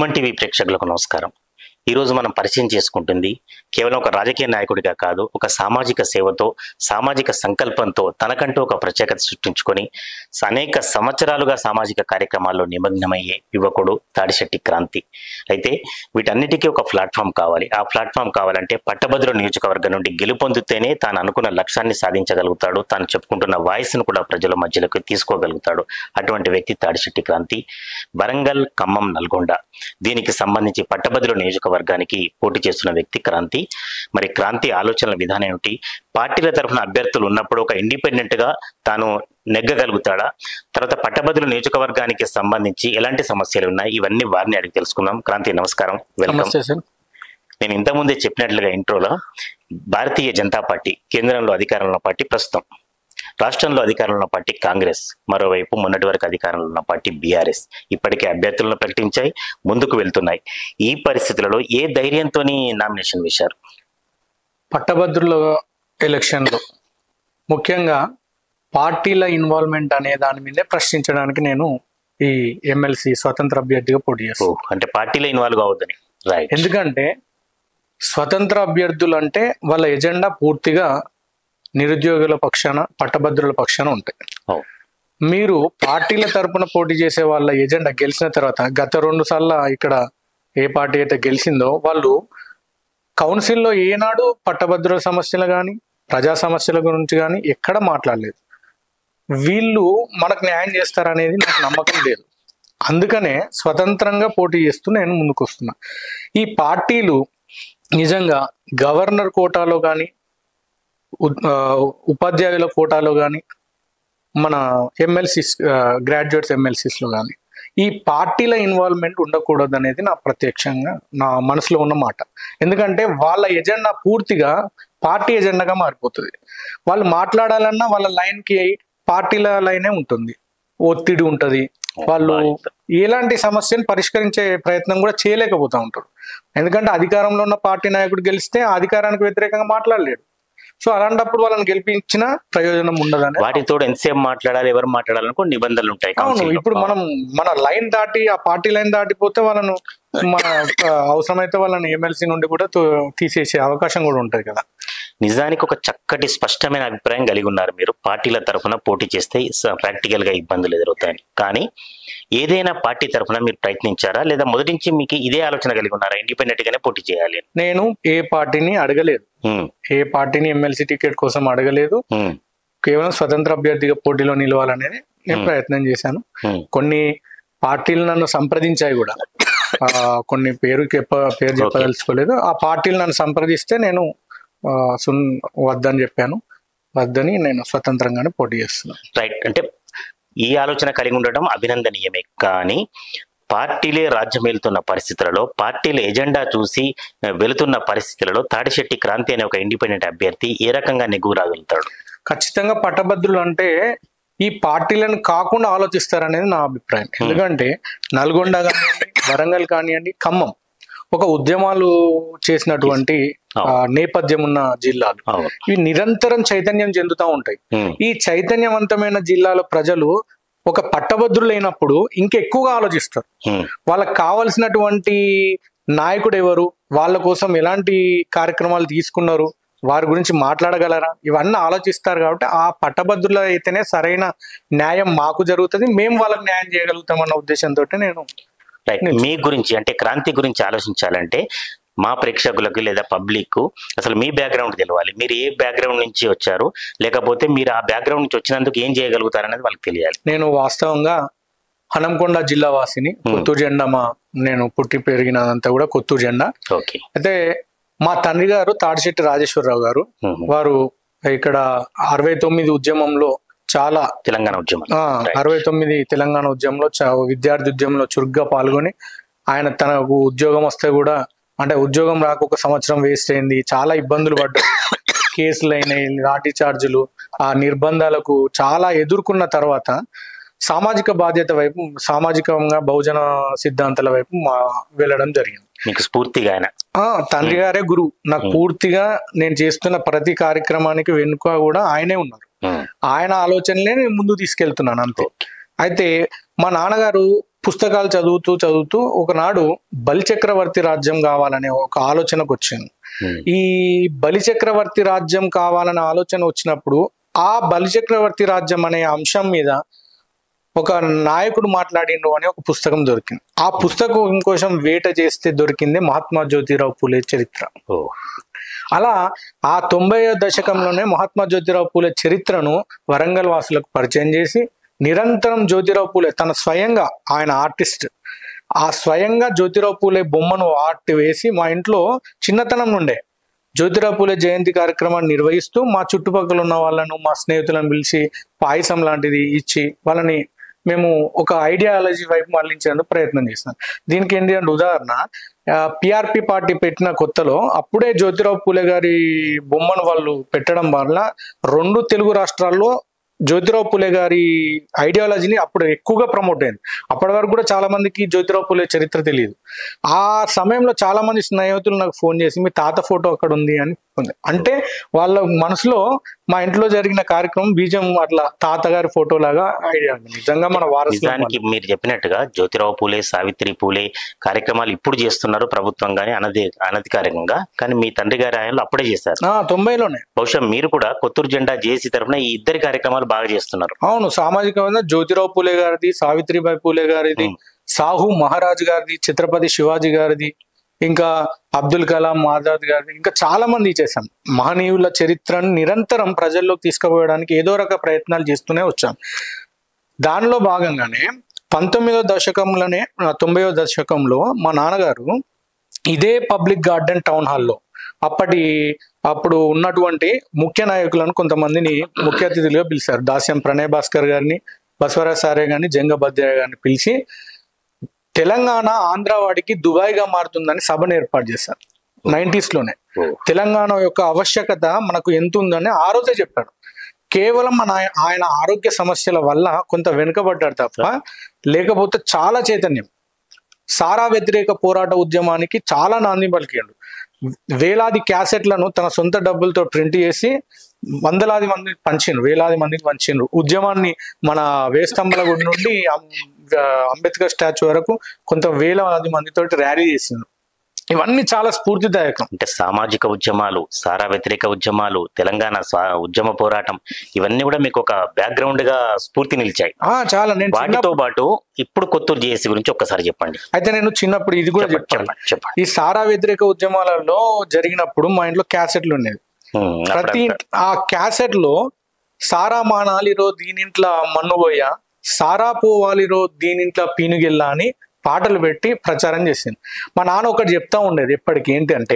Suman TV ప్రేక్షకులకు నమస్కారం ఈ రోజు మనం పరిచయం చేసుకుంటుంది కేవలం ఒక రాజకీయ నాయకుడిగా కాదు ఒక సామాజిక సేవతో సామాజిక సంకల్పంతో తనకంటూ ఒక ప్రత్యేకత సృష్టించుకొని అనేక సంవత్సరాలుగా సామాజిక కార్యక్రమాల్లో నిమగ్నమయ్యే యువకుడు తాడిశెట్టి క్రాంతి అయితే వీటన్నిటికీ ఒక ప్లాట్ఫామ్ కావాలి ఆ ప్లాట్ఫామ్ కావాలంటే పట్టభద్రుల నియోజకవర్గం నుండి గెలుపొందితేనే తాను అనుకున్న లక్ష్యాన్ని సాధించగలుగుతాడు తాను చెప్పుకుంటున్న వాయిస్ను కూడా ప్రజల మధ్యలోకి తీసుకోగలుగుతాడు అటువంటి వ్యక్తి తాడిశెట్టి క్రాంతి వరంగల్ ఖమ్మం నల్గొండ దీనికి సంబంధించి పట్టభద్రుల నియోజకవర్గానికి పోటీ చేస్తున్న వ్యక్తి క్రాంతి మరి క్రాంతి ఆలోచనల విధానం ఏమిటి పార్టీల తరఫున అభ్యర్థులు ఉన్నప్పుడు ఒక ఇండిపెండెంట్ గా తాను నెగ్గగలుగుతాడా తర్వాత పట్టభద్రుల నియోజకవర్గానికి సంబంధించి ఎలాంటి సమస్యలు ఉన్నాయి ఇవన్నీ వారిని అడిగి తెలుసుకుందాం క్రాంతి నమస్కారం వెల్కమ్ నమస్తే సార్ నేను ఇంతకుముందే చెప్పినట్లుగా ఇంట్రోలో భారతీయ జనతా పార్టీ కేంద్రంలో అధికారంలో ఉన్న పార్టీ ప్రస్తుతం రాష్ట్రంలో అధికారంలో ఉన్న పార్టీ కాంగ్రెస్ మరోవైపు మొన్నటి వరకు అధికారంలో ఉన్న పార్టీ బీఆర్ఎస్ ఇప్పటికే అభ్యర్థులను ప్రకటించాయి ముందుకు వెళ్తున్నాయి ఈ పరిస్థితులలో ఏ ధైర్యంతో నామినేషన్ వేశారు పట్టభద్రుల ఎలక్షన్లో ముఖ్యంగా పార్టీల ఇన్వాల్వ్మెంట్ అనే దాని మీదే ప్రశ్నించడానికి నేను ఈ ఎమ్మెల్సీ స్వతంత్ర అభ్యర్థిగా పోటీ ఓ, చేస్తాను అంటే పార్టీలో ఇన్వాల్వ్ కావద్దని రైట్ ఎందుకంటే స్వతంత్ర అభ్యర్థులు అంటే వాళ్ళ ఎజెండా పూర్తిగా నిరుద్యోగుల పక్షాన పట్టభద్రుల పక్షాన ఉంటాయి ఓ, మీరు పార్టీల తరపున పోటీ చేసే వాళ్ళ ఎజెండా గెలిచిన తర్వాత గత రెండు సార్లు ఇక్కడ ఏ పార్టీ అయితే గెలిచిందో వాళ్ళు కౌన్సిల్లో ఏనాడు పట్టభద్రుల సమస్యలు కానీ ప్రజా సమస్యల గురించి కానీ ఎక్కడ మాట్లాడలేదు వీళ్ళు మనకు న్యాయం చేస్తారనేది నాకు నమ్మకం లేదు అందుకనే స్వతంత్రంగా పోటీ చేస్తూ నేను ముందుకు వస్తున్నా ఈ పార్టీలు నిజంగా గవర్నర్ కోటాలో కానీ ఉపాధ్యాయుల కోటాలో కానీ మన ఎమ్మెల్సీస్ గ్రాడ్యుయేట్స్ ఎమ్మెల్సీస్లో కానీ ఈ పార్టీల ఇన్వాల్వ్మెంట్ ఉండకూడదు అనేది నా ప్రత్యక్షంగా నా మనసులో ఉన్న మాట ఎందుకంటే వాళ్ళ ఎజెండా పూర్తిగా పార్టీ ఎజెండాగా మారిపోతుంది వాళ్ళు మాట్లాడాలన్నా వాళ్ళ లైన్కి పార్టీల లైనే ఉంటుంది ఒత్తిడి ఉంటుంది వాళ్ళు ఎలాంటి సమస్యను పరిష్కరించే ప్రయత్నం కూడా చేయలేకపోతూ ఉంటారు ఎందుకంటే అధికారంలో ఉన్న పార్టీ నాయకుడు గెలిస్తే ఆ అధికారానికి వ్యతిరేకంగా మాట్లాడలేడు సో అలాంటప్పుడు వాళ్ళని గెలిపించిన ప్రయోజనం ఉండదని వాటితో ఎంతసేపు మాట్లాడాలి ఎవరు మాట్లాడాలని కొన్ని నిబంధనలు ఉంటాయి అవును కౌన్సిల్లో. ఇప్పుడు మనం మన లైన్ దాటి ఆ పార్టీ లైన్ దాటిపోతే వాళ్ళను మన ఆ, అవసరమైతే వాళ్ళని ఎమ్మెల్సీ నుండి కూడా తో- తీసేసే అవకాశం కూడా ఉంటది కదా నిజానికి ఒక చక్కటి స్పష్టమైన అభిప్రాయం కలిగి ఉన్నారు మీరు పార్టీల తరఫున పోటీ చేస్తే ప్రాక్టికల్ గా ఇబ్బందులు ఎదురవుతాయని కానీ ఏదైనా పార్టీ తరఫున మీరు ప్రయత్నించారా లేదా మొదటి నుంచి మీకు ఇదే ఆలోచన కలిగి ఉన్నారా ఇండిపెండెంట్ గానే పోటీ చేయాలి అని నేను ఏ పార్టీని అడగలేదు ఉమ్, ఏ పార్టీని ఎమ్మెల్సీ టికెట్ కోసం అడగలేదు ఉమ్, కేవలం స్వతంత్ర అభ్యర్థిగా పోటీలో నిలవాలనేది నేను Hmm. ప్రయత్నం చేశాను ఉమ్. కొన్ని పార్టీలు నన్ను సంప్రదించాయి కూడా ఆ, కొన్ని పేరు చెప్ప పేరు చెప్పదలుచుకోలేదు ఆ పార్టీలు నన్ను సంప్రదిస్తే నేను ఆ, సున్ వద్దని చెప్పాను వద్దని నేను స్వతంత్రంగానే పోటీ చేస్తున్నాను రైట్ అంటే ఈ ఆలోచన కలిగి ఉండడం అభినందనీయమే కానీ పార్టీలే రాజ్యం వెళ్తున్న పరిస్థితులలో పార్టీల ఎజెండా చూసి ఆ, వెళుతున్న పరిస్థితులలో తాడిశెట్టి క్రాంతి అనే ఒక ఇండిపెండెంట్ అభ్యర్థి ఏ రకంగా నెగ్గు రాగలుగుతాడు ఖచ్చితంగా పట్టభద్రులు అంటే ఈ పార్టీలను కాకుండా ఆలోచిస్తారనేది నా అభిప్రాయం ఎందుకంటే నల్గొండ కానివ్వండి వరంగల్ కానివ్వండి ఖమ్మం ఒక ఉద్యమాలు చేసినటువంటి ఆ, నేపథ్యం ఉన్న జిల్లాలు అవును. ఇవి నిరంతరం చైతన్యం చెందుతూ ఉంటాయి ఉమ్, ఈ చైతన్యవంతమైన జిల్లాల ప్రజలు ఒక పట్టభద్రులైనప్పుడు ఇంకెక్కువగా ఆలోచిస్తారు ఉమ్, వాళ్ళకి కావలసినటువంటి నాయకుడు ఎవరు వాళ్ళ కోసం ఎలాంటి కార్యక్రమాలు తీసుకున్నారు వారి గురించి మాట్లాడగలరా ఇవన్నీ ఆలోచిస్తారు కాబట్టి ఆ పట్టభద్రుల అయితేనే సరైన న్యాయం మాకు జరుగుతుంది మేము వాళ్ళకి న్యాయం చేయగలుగుతామన్న ఉద్దేశంతో నేను రైట్ మీ గురించి అంటే క్రాంతి గురించి ఆలోచించాలంటే మా ప్రేక్షకులకు లేదా పబ్లిక్ అసలు మీ బ్యాక్గ్రౌండ్ తెలవాలి మీరు ఏ బ్యాక్గ్రౌండ్ నుంచి వచ్చారు లేకపోతే మీరు ఆ బ్యాక్గ్రౌండ్ నుంచి వచ్చినందుకు ఏం చేయగలుగుతారు అనేది వాళ్ళకి తెలియాలి నేను వాస్తవంగా హనంకొండ జిల్లా వాసిని కొత్తూరు జెండా మా నేను పుట్టి పెరిగినదంతా కూడా కొత్తూరు జెండా ఓకే అయితే మా తండ్రి గారు తాడిశెట్టి రాజేశ్వరరావు గారు ఉమ్, వారు ఇక్కడ అరవై తొమ్మిది ఉద్యమంలో చాలా తెలంగాణ ఉద్యమం ఆ, అరవై తొమ్మిది తెలంగాణ ఉద్యమంలో చా- విద్యార్థి ఉద్యమంలో చురుగ్గా పాల్గొని ఆయన తనకు ఉద్యోగం వస్తే కూడా అంటే ఉద్యోగం రాక ఒక సంవత్సరం వేస్ట్ అయింది చాలా ఇబ్బందులు పడ్డారు కేసులు అయినాయి లాఠీ చార్జులు ఆ నిర్బంధాలకు చాలా ఎదుర్కొన్న తర్వాత సామాజిక బాధ్యత వైపు సామాజికంగా బహుజన సిద్ధాంతాల వైపు మా వెళ్ళడం జరిగింది మీకు స్ఫూర్తిగా ఆయన ఆ తండ్రి గారే గురువు నాకు పూర్తిగా నేను చేస్తున్న ప్రతి కార్యక్రమానికి వెనుక కూడా ఆయనే ఉన్నారు ఉమ్, ఆయన ఆలోచనలే నేను ముందు తీసుకెళ్తున్నాను అంతే అయితే మా నాన్నగారు పుస్తకాలు చదువుతూ చదువుతూ ఒకనాడు బలిచక్రవర్తి రాజ్యం కావాలనే ఒక ఆలోచనకు వచ్చింది ఉమ్, ఈ బలిచక్రవర్తి రాజ్యం కావాలనే ఆలోచన వచ్చినప్పుడు ఆ బలిచక్రవర్తి రాజ్యం అనే అంశం మీద ఒక నాయకుడు మాట్లాడిండు అని ఒక పుస్తకం దొరికింది ఆ పుస్తకం కోసం వేట చేస్తే దొరికింది మహాత్మా జ్యోతిరావు పూలే చరిత్ర ఓ అలా ఆ తొంభై దశకంలోనే మహాత్మా జ్యోతిరావు పూలే చరిత్రను వరంగల్ వాసులకు పరిచయం చేసి నిరంతరం జ్యోతిరావు పూలే తన స్వయంగా ఆయన ఆర్టిస్ట్ ఆ స్వయంగా జ్యోతిరావు పూలే బొమ్మను ఆర్ట్ వేసి మా ఇంట్లో చిన్నతనం నుండే జ్యోతిరావు పూలే జయంతి కార్యక్రమాన్ని నిర్వహిస్తూ మా చుట్టుపక్కల ఉన్న వాళ్ళను మా స్నేహితులను పిలిచి పాయసం లాంటిది ఇచ్చి వాళ్ళని మేము ఒక ఐడియాలజీ వైపు మళ్ళించేందుకు ప్రయత్నం చేస్తాం దీనికి ఏంటి అంటే ఉదాహరణ పిఆర్పి పార్టీ పెట్టిన కొత్తలో అప్పుడే జ్యోతిరావు పూలే గారి బొమ్మను వాళ్ళు పెట్టడం వల్ల రెండు తెలుగు రాష్ట్రాల్లో జ్యోతిరావు పూలే గారి ఐడియాలజీని అప్పుడు ఎక్కువగా ప్రమోట్ అయింది అప్పటి వరకు కూడా చాలా మందికి జ్యోతిరావు పూలే చరిత్ర తెలియదు ఆ సమయంలో చాలా మంది స్నేహితులు నాకు ఫోన్ చేసి మీ తాత ఫోటో అక్కడ ఉంది అని ఉంది అంటే వాళ్ళ మనసులో మా ఇంట్లో జరిగిన కార్యక్రమం బీజం అట్లా తాతగారి ఫోటో లాగా ఐడియా ఉంది. నిజంగా మన వారసులం నిజానికి మీరు చెప్పినట్టుగా జ్యోతిరావు పూలే సావిత్రి పూలే కార్యక్రమాలు ఇప్పుడు చేస్తున్నారు ప్రభుత్వం కానీ అనధి అనధికారికంగా కానీ మీ తండ్రి గారి ఆయనలో అప్పుడే చేశారు ఆ, తొంభైలోనే బహుశా మీరు కూడా కొత్తూరు జెండా జేసీ తరఫున ఈ ఇద్దరి కార్యక్రమాలు బాగా చేస్తున్నారు అవును సామాజికంగా జ్యోతిరావు పూలే గారిది సావిత్రిబాయి పూలే గారిది ఉమ్. సాహు మహారాజ్ గారిది ఛత్రపతి శివాజీ గారిది ఇంకా అబ్దుల్ కలాం ఆజాద్ గారిది ఇంకా చాలా మంది చేశాం మహనీయుల చరిత్రను నిరంతరం ప్రజల్లోకి తీసుకుపోయడానికి ఏదో రక ప్రయత్నాలు చేస్తూనే వచ్చాం దానిలో భాగంగానే పంతొమ్మిదో దశకంలోనే ఆ, తొంభైవ దశకంలో మా నాన్నగారు ఇదే పబ్లిక్ గార్డెన్ టౌన్ హాల్లో అప్పటి అప్పుడు ఉన్నటువంటి ముఖ్య నాయకులను కొంతమందిని ముఖ్య అతిథులుగా పిలిచారు దాస్యం ప్రణయ్ భాస్కర్ గారిని బసవరాజ్ సారే గారిని జంగభద్రయ్య గారిని పిలిచి తెలంగాణ ఆంధ్ర వాడికి దుబాయ్గా మారుతుందని సభను ఏర్పాటు చేశారు 90s లోనే ఓ, తెలంగాణ యొక్క ఆవశ్యకత మనకు ఎంత ఉందని ఆ రోజే చెప్పాడు కేవలం మన ఆయ- ఆయన ఆరోగ్య సమస్యల వల్ల కొంత వెనుకబడ్డాడు తప్ప లేకపోతే చాలా చైతన్యం సారా వ్యతిరేక పోరాట ఉద్యమానికి చాలా నాంది పలికాడు వేలాది క్యాసెట్లను తన సొంత డబ్బులతో ప్రింట్ చేసి వందలాది మంది పంచిండ్రు వేలాది మందికి పంచిండ్రు ఉద్యమాన్ని మన వేస్తంభల గుడి నుండి అం- ఆ, అంబేద్కర్ స్టాచ్యూ వరకు కొంత వేలాది మందితోటి ర్యాలీ చేసిండ్రు ఇవన్నీ చాలా స్ఫూర్తిదాయకం అంటే సామాజిక ఉద్యమాలు సారా వ్యతిరేక ఉద్యమాలు తెలంగాణ స్వా- ఉద్యమ పోరాటం ఇవన్నీ కూడా మీకు ఒక బ్యాక్గ్రౌండ్ గా స్ఫూర్తి నిలిచాయి ఆ చాలా నేను వాటితో చిన్నప్పుడు పాటు ఇప్పుడు కొత్తూరు జేఏసీ గురించి ఒక్కసారి చెప్పండి అయితే నేను చిన్నప్పుడు ఇది కూడా చెప్పండి చెప్పాను చెప్పండి చెప్పండి ఈ సారా వ్యతిరేక ఉద్యమాలలో జరిగినప్పుడు మా ఇంట్లో క్యాసెట్లు ఉండేవి ఉమ్, ప్రతి అప్పుడంతా. ఇంట్- ఆ క్యాసెట్ లో సారా మానాలిరో దీనింట్ల మన్నుబోయ సారా పోవాలిరో దీనింట్ల పీనుగెల్లా అని పాటలు పెట్టి ప్రచారం చేసింది మా నాన్న ఒకటి చెప్తా ఉండేది ఎప్పటికి ఏంటి అంటే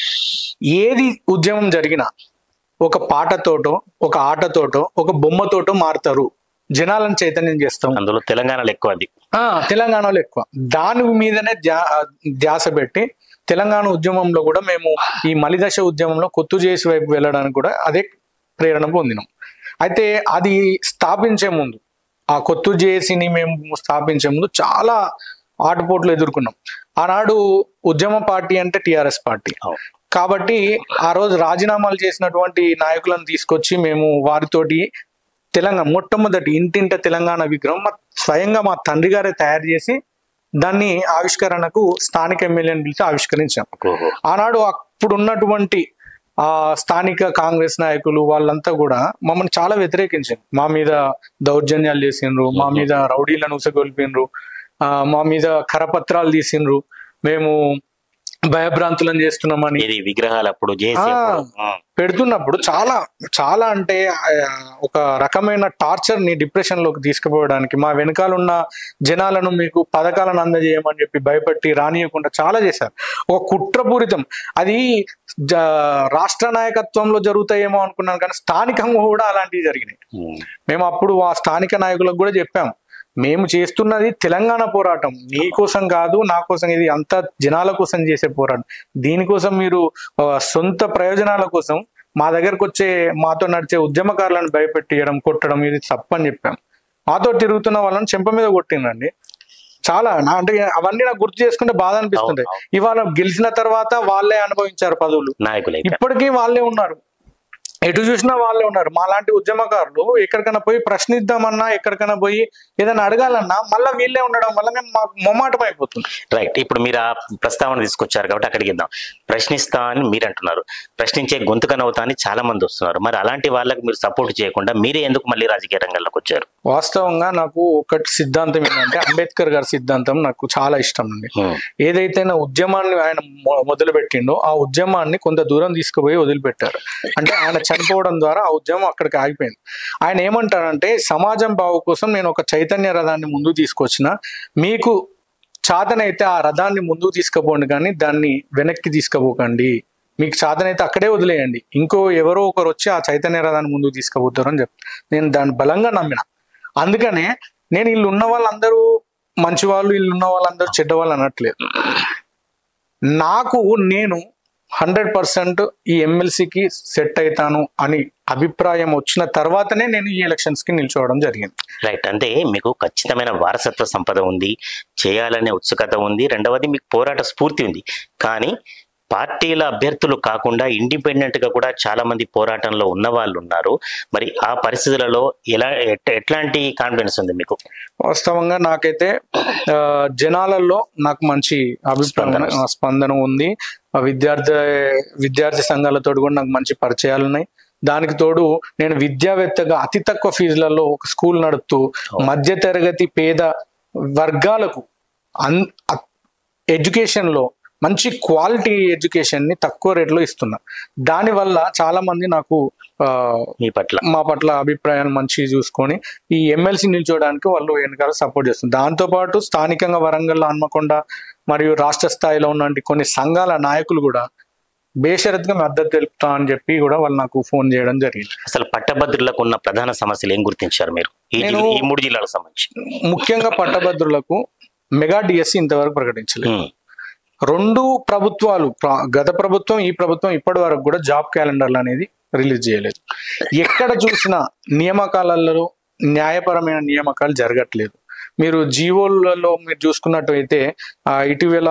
ఏది ఉద్యమం జరిగినా ఒక పాటతోటో ఒక ఆటతోటో ఒక బొమ్మతోటో మారుతారు జనాలను చైతన్యం చేస్తాం అందులో తెలంగాణలో ఎక్కువ అది ఆ తెలంగాణలో ఎక్కువ దాని మీదనే ధ్యా- ధ్యాస పెట్టి తెలంగాణ ఉద్యమంలో కూడా మేము ఈ మలిదశ ఉద్యమంలో కొత్తు చేసి వైపు వెళ్ళడానికి కూడా అదే ప్రేరణ పొందినాం అయితే అది స్థాపించే ముందు ఆ కొత్తు జేసిని మేము స్థాపించే ముందు చాలా ఆటుపోట్లు ఎదుర్కొన్నాం ఆనాడు ఉద్యమ పార్టీ అంటే టిఆర్ఎస్ పార్టీ అవును. కాబట్టి ఆ రోజు రాజీనామాలు చేసినటువంటి నాయకులను తీసుకొచ్చి మేము వారితోటి తెలంగాణ మొట్టమొదటి ఇంటింట తెలంగాణ విగ్రహం మా స్వయంగా మా తండ్రి గారే తయారు చేసి దాన్ని ఆవిష్కరణకు స్థానిక ఎమ్మెల్యేని పిలిచి ఆవిష్కరించాం ఓహో. ఆనాడు అప్పుడు ఉన్నటువంటి ఆ స్థానిక కాంగ్రెస్ నాయకులు వాళ్ళంతా కూడా మమ్మల్ని చాలా వ్యతిరేకించారు మా మీద దౌర్జన్యాలు చేసిండ్రు మా మీద రౌడీలను ఉసగొల్పిండ్రు ఆ, మా మీద కరపత్రాలు తీసిండ్రు మేము భయభ్రాంతులను చేస్తున్నామని ఇది విగ్రహాలు అప్పుడు జేఏసీ ఆ. అప్పుడు. ఆ. పెడుతున్నప్పుడు చాలా చాలా అంటే ఆ, ఒక రకమైన టార్చర్ ని డిప్రెషన్ లోకి తీసుకుపోవడానికి మా వెనకాల ఉన్న జనాలను మీకు పథకాలను అందజేయమని చెప్పి భయపెట్టి రానియకుండా చాలా చేశారు ఒక కుట్రపూరితం అది జ- రాష్ట్ర నాయకత్వంలో జరుగుతాయేమో అనుకున్నాను కానీ స్థానికంగా కూడా అలాంటివి జరిగినాయి ఉమ్. మేము అప్పుడు ఆ స్థానిక నాయకులకు కూడా చెప్పాం మేము చేస్తున్నది తెలంగాణ పోరాటం నీ కోసం కాదు నా కోసం ఇది అంతా జనాల కోసం చేసే పోరాటం దీనికోసం మీరు ఆ, సొంత ప్రయోజనాల కోసం మా దగ్గరకు వచ్చే మాతో నడిచే ఉద్యమకారులను భయపెట్టియడం కొట్టడం ఇది తప్పని చెప్పాం మాతో తిరుగుతున్న వాళ్ళని చెంప మీద కొట్టిందండి చాలా నా అంటే అవన్నీ నాకు గుర్తు చేసుకుంటే బాధ అనిపిస్తుంది అవును, ఇవాళ గెలిచిన తర్వాత వాళ్ళే అనుభవించారు పదవులు నాయకులే ఇప్పటికీ వాళ్ళే ఉన్నారు ఎటు చూసినా వాళ్ళే ఉన్నారు మాలాంటి ఉద్యమకారులు ఎక్కడికైనా పోయి ప్రశ్నిద్దామన్నా ఎక్కడికైనా పోయి ఏదైనా అడగాలన్నా మళ్ళీ వీళ్ళే ఉండడం వల్ల మేము మాకు మొమ్మాటం అయిపోతుంది రైట్ ఇప్పుడు మీరు ఆ ప్రస్తావన తీసుకొచ్చారు కాబట్టి అక్కడికి ఇద్దాం ప్రశ్నిస్తా అని మీరు అంటున్నారు ప్రశ్నించే గొంతుకనవుతా అని చాలా మంది వస్తున్నారు మరి అలాంటి వాళ్ళకి మీరు సపోర్ట్ చేయకుండా మీరే ఎందుకు మళ్ళీ రాజకీయ రంగంలోకి వచ్చారు వాస్తవంగా నాకు ఒకటి సిద్ధాంతం ఏంటంటే అంబేద్కర్ గారి సిద్ధాంతం నాకు చాలా ఇష్టం అండి హ్మ్. ఏదైతే నా ఉద్యమాన్ని ఆయన మొ- మొదలు పెట్టిండో ఆ ఉద్యమాన్ని కొంత దూరం తీసుకుపోయి వదిలిపెట్టారు అంటే ఆయన చనిపోవడం ద్వారా ఆ ఉద్యమం అక్కడికి ఆగిపోయింది ఆయన ఏమంటారంటే సమాజం బాగు కోసం నేను ఒక చైతన్య రథాన్ని ముందుకు తీసుకొచ్చిన మీకు చాతనైతే ఆ రథాన్ని ముందుకు తీసుకుపోండి కానీ దాన్ని వెనక్కి తీసుకుపోకండి మీకు చాతనైతే అక్కడే వదిలేయండి ఇంకో ఎవరో ఒకరు వచ్చి ఆ చైతన్య రథాన్ని ముందుకు తీసుకుపోతారు అని చెప్పి నేను దాన్ని బలంగా నమ్మిన అందుకనే నేను వీళ్ళు ఉన్న వాళ్ళందరూ మంచి వాళ్ళు వీళ్ళు ఉన్న వాళ్ళందరూ చెడ్డ వాళ్ళు అనట్లేదు నాకు నేను హండ్రెడ్ పర్సెంట్ ఈ ఎమ్మెల్సీకి సెట్ అవుతాను అని అభిప్రాయం వచ్చిన తర్వాతనే నేను ఈ ఎలక్షన్స్ కి నిల్చోవడం జరిగింది రైట్ అంటే మీకు ఖచ్చితమైన వారసత్వ సంపద ఉంది చేయాలనే ఉత్సుకత ఉంది రెండవది మీకు పోరాట స్ఫూర్తి ఉంది కానీ పార్టీల అభ్యర్థులు కాకుండా ఇండిపెండెంట్ గా కూడా చాలా మంది పోరాటంలో ఉన్న వాళ్ళు ఉన్నారు మరి ఆ పరిస్థితులలో ఎలా ఎట్- ఎట్లాంటి కాన్ఫిడెన్స్ ఉంది మీకు వాస్తవంగా నాకైతే ఆ, జనాలలో నాకు మంచి అభిప్రాయం స్పందన. ఆ, స్పందన ఉంది ఆ విద్యార్థి విద్యార్థి సంఘాలతో కూడా నాకు మంచి పరిచయాలు ఉన్నాయి దానికి తోడు నేను విద్యావేత్తగా అతి తక్కువ ఫీజులలో ఒక స్కూల్ నడుపుతూ మధ్య తరగతి పేద వర్గాలకు అన్ ఎడ్యుకేషన్ లో మంచి క్వాలిటీ ఎడ్యుకేషన్ ని తక్కువ రేట్లో ఇస్తున్నా దానివల్ల చాలా మంది నాకు ఆ, మీ పట్ల మా పట్ల అభిప్రాయాలు మంచి చూసుకొని ఈ ఎమ్మెల్సీ నిల్చోవడానికి వాళ్ళు వెనకాల సపోర్ట్ చేస్తుంది దాంతో పాటు స్థానికంగా వరంగల్ హన్మకొండ మరియు రాష్ట్ర స్థాయిలో ఉన్నటువంటి కొన్ని సంఘాల నాయకులు కూడా బేషరత్గా మద్దతు తెలుపుతా అని చెప్పి కూడా వాళ్ళు నాకు ఫోన్ చేయడం జరిగింది అసలు పట్టభద్రులకు ఉన్న ప్రధాన సమస్యలు ఏం గుర్తించారు మీరు ఈ జిల్లా- నేను- ఈ మూడు జిల్లాలకు సంబంధించి ముఖ్యంగా పట్టభద్రులకు మెగా డిఎస్సి ఇంతవరకు ప్రకటించలేదు హ్మ్. రెండు ప్రభుత్వాలు ప్ర- గత ప్రభుత్వం ఈ ప్రభుత్వం ఇప్పటి వరకు కూడా జాబ్ క్యాలెండర్లు అనేది రిలీజ్ చేయలేదు ఎక్కడ చూసినా నియామకాలలో న్యాయపరమైన నియామకాలు జరగట్లేదు మీరు జీవోలలో మీరు చూసుకున్నట్టయితే ఆ, ఇటీవల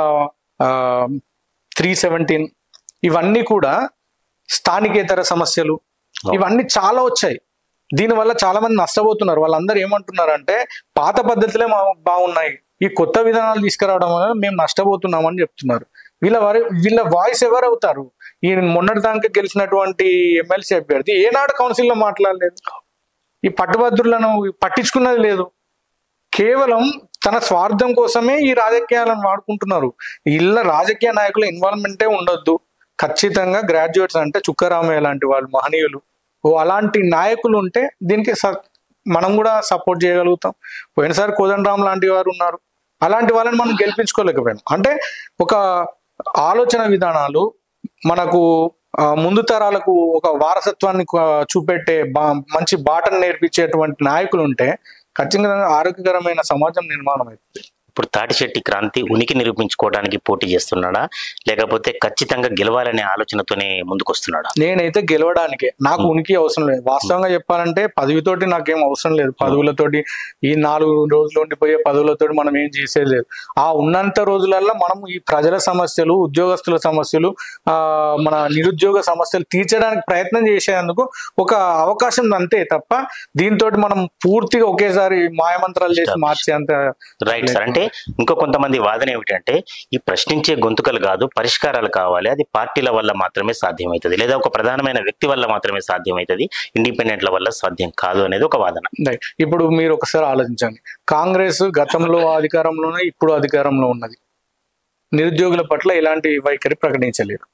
త్రీ సెవెంటీన్ ఇవన్నీ కూడా స్థానికేతర సమస్యలు ఇవన్నీ చాలా వచ్చాయి దీనివల్ల చాలా మంది నష్టపోతున్నారు వాళ్ళందరూ ఏమంటున్నారంటే పాత పద్ధతులే మా బాగున్నాయి ఈ కొత్త విధానాలు తీసుకురావడం వల్ల మేము నష్టపోతున్నామని చెప్తున్నారు వీళ్ళ వారి వీళ్ళ వాయిస్ ఎవరు అవుతారు ఈ మొన్నటి దానికి గెలిచినటువంటి ఎమ్మెల్సీ అభ్యర్థి ఏనాడు కౌన్సిల్లో మాట్లాడలేదు ఈ పట్టుభద్రులను పట్టించుకున్నది లేదు కేవలం తన స్వార్థం కోసమే ఈ రాజకీయాలను వాడుకుంటున్నారు ఇళ్ళ రాజకీయ నాయకుల ఇన్వాల్వ్మెంటే ఉండొద్దు ఖచ్చితంగా గ్రాడ్యుయేట్స్ అంటే చుక్కరామయ్య లాంటి వాళ్ళు మహనీయులు ఓ అలాంటి నాయకులు ఉంటే దీనికి స- మనం కూడా సపోర్ట్ చేయగలుగుతాం పోయినసారి కోదండరామ్ లాంటి వారు ఉన్నారు అలాంటి వాళ్ళని మనం గెలిపించుకోలేకపోయాం అంటే ఒక ఆలోచన విధానాలు మనకు ఆ, ముందు తరాలకు ఒక వారసత్వాన్ని కు- చూపెట్టే బా మంచి బాటను నేర్పించేటువంటి నాయకులు ఉంటే ఖచ్చితంగా ఆరోగ్యకరమైన సమాజం నిర్మాణం అవుతుంది ఇప్పుడు తాటిశెట్టి క్రాంతి ఉనికి నిరూపించుకోవడానికి పోటీ చేస్తున్నాడా లేకపోతే ఖచ్చితంగా గెలవాలనే ఆలోచనతోనే ముందుకొస్తున్నాడా నేనైతే గెలవడానికే నాకు ఉనికి అవసరం లేదు వాస్తవంగా చెప్పాలంటే పదవితోటి నాకేం అవసరం లేదు పదవులతోటి ఈ నాలుగు రోజులు ఉండిపోయే పదవులతోటి మనం ఏం చేసేది లేదు ఆ ఉన్నంత రోజులలో మనం ఈ ప్రజల సమస్యలు ఉద్యోగస్తుల సమస్యలు ఆ మన నిరుద్యోగ సమస్యలు తీర్చడానికి ప్రయత్నం చేసేందుకు ఒక అవకాశం అంతే తప్ప దీంతో మనం పూర్తిగా ఒకేసారి మాయమంత్రాలు చేసి మార్చేంత రైట్ సార్ అంటే ఇంకో కొంతమంది వాదన ఏమిటంటే ఈ ప్రశ్నించే గొంతుకలు కాదు పరిష్కారాలు కావాలి అది పార్టీల వల్ల మాత్రమే సాధ్యమవుతుంది లేదా ఒక ప్రధానమైన వ్యక్తి వల్ల మాత్రమే సాధ్యమవుతుంది ఇండిపెండెంట్ల వల్ల సాధ్యం కాదు అనేది ఒక వాదన Right. ఇప్పుడు మీరు ఒకసారి ఆలోచించండి కాంగ్రెస్ గతంలో అధికారంలోనే ఇప్పుడు అధికారంలో ఉన్నది నిరుద్యోగుల పట్ల ఎలాంటి వైఖరి ప్రకటించలేదు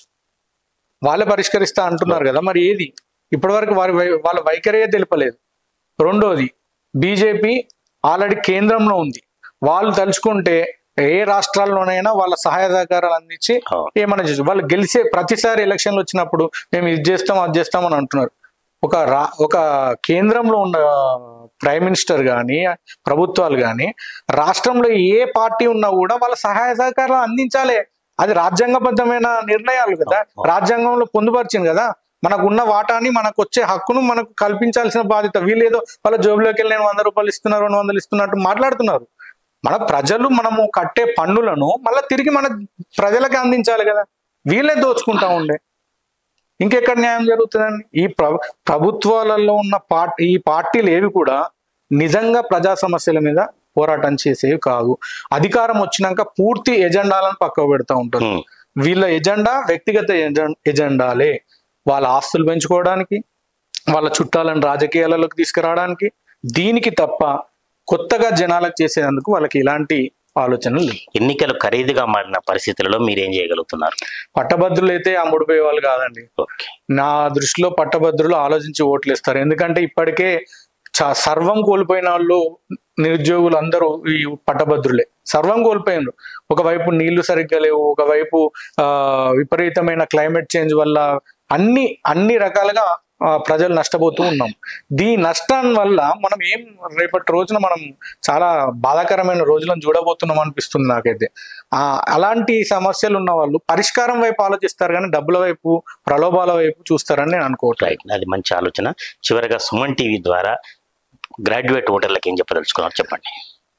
వాళ్ళే పరిష్కరిస్తా అంటున్నారు కదా మరి ఏది ఇప్పటివరకు వారి వై- వాళ్ళ వైఖరియే తెలుపలేదు రెండోది బీజేపీ ఆల్రెడీ కేంద్రంలో ఉంది వాళ్ళు తలుచుకుంటే ఏ రాష్ట్రాల్లోనైనా వాళ్ళ సహాయ సహకారాలు అందించి అవును. ఏమైనా చేసి వాళ్ళు గెలిచే ప్రతిసారి ఎలక్షన్లు వచ్చినప్పుడు మేము ఇది చేస్తాం అది చేస్తాం అని అంటున్నారు ఒక రా ఒక కేంద్రంలో ఉన్న ప్రైమ్ మినిస్టర్ కానీ ప్రభుత్వాలు కానీ రాష్ట్రంలో ఏ పార్టీ ఉన్నా కూడా వాళ్ళ సహాయ సహకారాలు అందించాలి అది రాజ్యాంగబద్ధమైన నిర్ణయాలు కదా రాజ్యాంగంలో పొందుపరిచింది కదా మనకు ఉన్న వాటాని మనకు వచ్చే హక్కును మనకు కల్పించాల్సిన బాధ్యత వీళ్ళు ఏదో వాళ్ళ జోబులోకి వెళ్ళి నేను వంద రూపాయలు ఇస్తున్నారు రెండు వందలు ఇస్తున్నట్టు మాట్లాడుతున్నారు మన ప్రజలు మనము కట్టే పన్నులను మళ్ళీ తిరిగి మన ప్రజలకి అందించాలి కదా వీళ్ళే దోచుకుంటా ఉండే ఇంకెక్కడ న్యాయం జరుగుతుందండి ఈ ప్ర ప్రభుత్వాలలో ఉన్న పార్టీ ఈ పార్టీలు ఏవి కూడా నిజంగా ప్రజా సమస్యల మీద పోరాటం చేసేవి కాదు అధికారం వచ్చినాక పూర్తి ఎజెండాలను పక్కకు పెడతా ఉంటారు ఉమ్, వీళ్ళ ఎజెండా వ్యక్తిగత ఎజెం- ఎజెండాలే వాళ్ళ ఆస్తులు పెంచుకోవడానికి వాళ్ళ చుట్టాలను రాజకీయాలలోకి తీసుకురావడానికి దీనికి తప్ప కొత్తగా జనాలకు చేసేందుకు వాళ్ళకి ఇలాంటి ఆలోచనలు లేవు ఎన్నికలు ఖరీదుగా మారిన పరిస్థితులలో మీరేం చేయగలుగుతున్నారు పట్టభద్రులు అయితే అమ్ముడుపోయే వాళ్ళు కాదండి ఓకే నా దృష్టిలో పట్టభద్రులు ఆలోచించి ఓట్లు ఇస్తారు ఎందుకంటే ఇప్పటికే చ- సర్వం కోల్పోయిన వాళ్ళు నిరుద్యోగులు అందరూ ఈ పట్టభద్రులే సర్వం కోల్పోయినారు ఒకవైపు నీళ్లు సరిగ్గా లేవు ఒకవైపు ఆ విపరీతమైన క్లైమేట్ చేంజ్ వల్ల అన్ని అన్ని రకాలుగా ఆ, ప్రజలు నష్టపోతూ ఉన్నాం దీని నష్టం వల్ల మనం ఏం రేపటి రోజున మనం చాలా బాధాకరమైన రోజులను చూడబోతున్నాం అనిపిస్తుంది నాకైతే ఆ అలాంటి సమస్యలు ఉన్న వాళ్ళు పరిష్కారం వైపు ఆలోచిస్తారు కానీ డబ్బుల వైపు ప్రలోభాల వైపు చూస్తారని నేను అనుకోవట్లేదు రైట్ అది మంచి ఆలోచన చివరిగా సుమన్ టీవీ ద్వారా గ్రాడ్యుయేట్ ఓటర్లకు ఏం చెప్పదలుచుకున్నారు చెప్పండి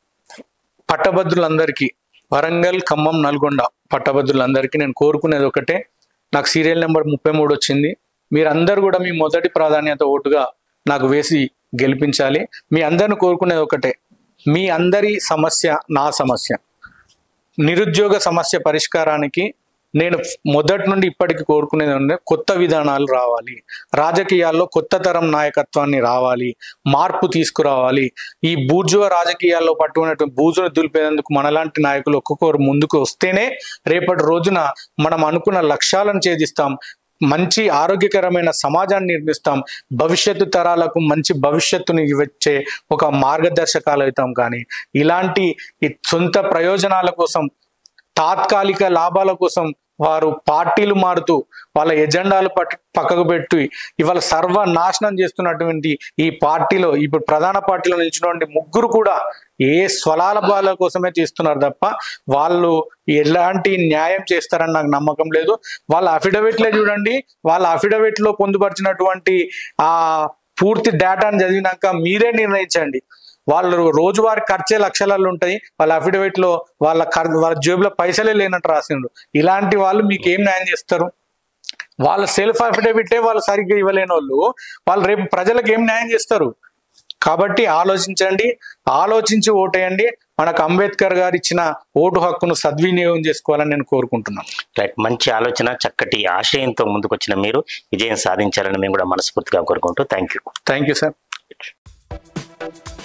పట్టభద్రులందరికీ వరంగల్ ఖమ్మం నల్గొండ పట్టభద్రులందరికీ నేను కోరుకునేది ఒకటే నాకు సీరియల్ నెంబర్ ముప్పై మూడు వచ్చింది మీరందరూ కూడా మీ మొదటి ప్రాధాన్యత ఓటుగా నాకు వేసి గెలిపించాలి మీ అందరిని కోరుకునేది ఒకటే మీ అందరి సమస్య నా సమస్య నిరుద్యోగ సమస్య పరిష్కారానికి నేను మొదటి నుండి ఇప్పటికి కోరుకునేది అంటే కొత్త విధానాలు రావాలి రాజకీయాల్లో కొత్త తరం నాయకత్వాన్ని రావాలి మార్పు తీసుకురావాలి ఈ బూర్జువ రాజకీయాల్లో పట్టుకున్నటువంటి బూజును దులిపేందుకు మనలాంటి నాయకులు ఒక్కొక్కరు ముందుకు వస్తేనే రేపటి రోజున మనం అనుకున్న లక్ష్యాలను ఛేదిస్తాం మంచి ఆరోగ్యకరమైన సమాజాన్ని నిర్మిస్తాం భవిష్యత్తు తరాలకు మంచి భవిష్యత్తుని ఇచ్చే ఒక మార్గదర్శకాలు అవుతాం కానీ ఇలాంటి ఈ సొంత ప్రయోజనాల కోసం తాత్కాలిక లాభాల కోసం వారు పార్టీలు మారుతూ వాళ్ళ ఎజెండాలు పట్ పక్కకు పెట్టి ఇవాళ సర్వనాశనం చేస్తున్నటువంటి ఈ పార్టీలో ఇప్పుడు ప్రధాన పార్టీలో నిలిచినటువంటి ముగ్గురు కూడా ఏ స్వలాభాల కోసమే చేస్తున్నారు తప్ప వాళ్ళు ఎలాంటి న్యాయం చేస్తారని నాకు నమ్మకం లేదు వాళ్ళ అఫిడవిట్లే చూడండి వాళ్ళ అఫిడవిట్ లో పొందుపరిచినటువంటి ఆ పూర్తి డేటాను చదివినాక మీరే నిర్ణయించండి వాళ్ళు రోజువారి ఖర్చే లక్షలలో ఉంటాయి వాళ్ళ అఫిడవిట్ లో వాళ్ళ ఖర్- వాళ్ళ జేబులో పైసలే లేనట్టు రాసిండ్రు ఇలాంటి వాళ్ళు మీకు ఏం న్యాయం చేస్తారు వాళ్ళ సెల్ఫ్ అఫిడవిటే వాళ్ళు సరిగ్గా ఇవ్వలేని వాళ్ళు వాళ్ళు రేపు ప్రజలకు ఏం న్యాయం చేస్తారు కాబట్టి ఆలోచించండి ఆలోచించి ఓటేయండి మనకు అంబేద్కర్ గారు ఇచ్చిన ఓటు హక్కును సద్వినియోగం చేసుకోవాలని నేను కోరుకుంటున్నాను రైట్ మంచి ఆలోచన చక్కటి ఆశయంతో ముందుకొచ్చిన మీరు విజయం సాధించాలని మేము కూడా మనస్ఫూర్తిగా కోరుకుంటూ thank you thank you sir